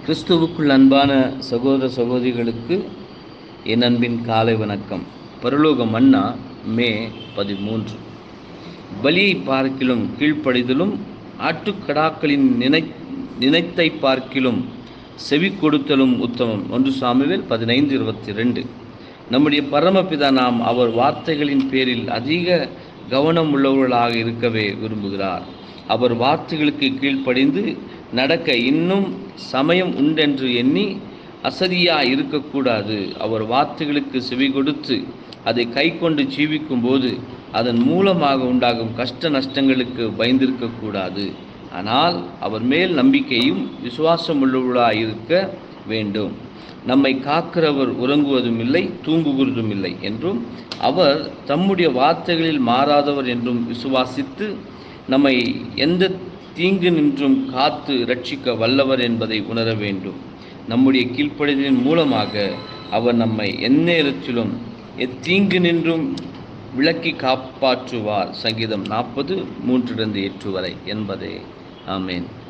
கிறிஸ்துவுக்குள் அன்பான சகோதர சகோதரிகளுக்கு என் அன்பின் காலை வணக்கம் பரலோக மன்னா மே பதிமூன்று பலியை பார்க்கிலும் கீழ்ப்படிதலும் ஆட்டுக்கடாக்களின் நினை நினைத்தை பார்க்கிலும் செவி கொடுத்தலும் உத்தமம் ஒன்று சாமுவேல் பதினைந்து இருபத்தி ரெண்டு நம்முடைய பரமபிதா நாம் அவர் வார்த்தைகளின் பேரில் அதிக கவனம் உள்ளவர்களாக இருக்கவே விரும்புகிறார் அவர் வார்த்தைகளுக்கு கீழ்ப்படிந்து நடக்க இன்னும் சமயம் உண்டென்று எண்ணி அசதியா இருக்கக்கூடாது அவர் வார்த்தைகளுக்கு செவி கொடுத்து அதை கை கொண்டு ஜீவிக்கும் போது அதன் மூலமாக உண்டாகும் கஷ்ட நஷ்டங்களுக்கு பயந்திருக்கக்கூடாது ஆனால் அவர் மேல் நம்பிக்கையும் விசுவாசம் உள்ளவர்களாக இருக்க வேண்டும் நம்மை காக்கிறவர் உறங்குவதும் இல்லை தூங்குகிறதும் இல்லை என்றும் அவர் தம்முடைய வார்த்தைகளில் மாறாதவர் என்றும் விசுவாசித்து நம்மை எந்த தீங்கு நின்றும் காத்து ரட்சிக்க வல்லவர் என்பதை உணர வேண்டும் நம்முடைய கீழ்ப்படிதலின் மூலமாக அவர் நம்மை எந்நேரத்திலும் எத்தீங்கு நின்றும் விளக்கி காப்பாற்றுவார் சங்கீதம் நாற்பது மூன்றிலிருந்து எட்டு வரை என்பதே ஆமேன்